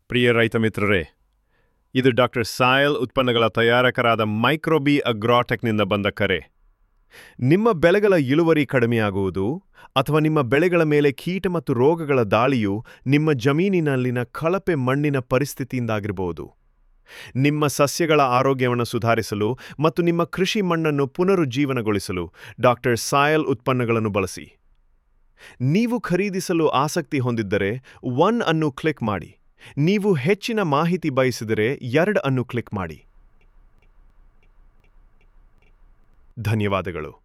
ಪ್ರಿಯ ರೈತ ಮಿತ್ರರೇ ಇದು ಡಾಕ್ಟರ್ ಸಾಯಲ್ ಉತ್ಪನ್ನಗಳ ತಯಾರಕರಾದ ಮೈಕ್ರೋಬಿ ಅಗ್ರಾಟೆಕ್ನಿಂದ ಬಂದ ಕರೆ ನಿಮ್ಮ ಬೆಳೆಗಳ ಇಳುವರಿ ಕಡಿಮೆಯಾಗುವುದು ಅಥವಾ ನಿಮ್ಮ ಬೆಳೆಗಳ ಮೇಲೆ ಕೀಟ ಮತ್ತು ರೋಗಗಳ ದಾಳಿಯು ನಿಮ್ಮ ಜಮೀನಿನಲ್ಲಿನ ಕಳಪೆ ಮಣ್ಣಿನ ಪರಿಸ್ಥಿತಿಯಿಂದಾಗಿರಬಹುದು ನಿಮ್ಮ ಸಸ್ಯಗಳ ಆರೋಗ್ಯವನ್ನು ಸುಧಾರಿಸಲು ಮತ್ತು ನಿಮ್ಮ ಕೃಷಿ ಮಣ್ಣನ್ನು ಪುನರುಜ್ಜೀವನಗೊಳಿಸಲು ಡಾಕ್ಟರ್ ಸಾಯಲ್ ಉತ್ಪನ್ನಗಳನ್ನು ಬಳಸಿ ನೀವು ಖರೀದಿಸಲು ಆಸಕ್ತಿ ಹೊಂದಿದ್ದರೆ ಒನ್ ಅನ್ನು ಕ್ಲಿಕ್ ಮಾಡಿ ನೀವು ಹೆಚ್ಚಿನ ಮಾಹಿತಿ ಬಯಸಿದರೆ ಎರಡು ಅನ್ನು ಕ್ಲಿಕ್ ಮಾಡಿ ಧನ್ಯವಾದಗಳು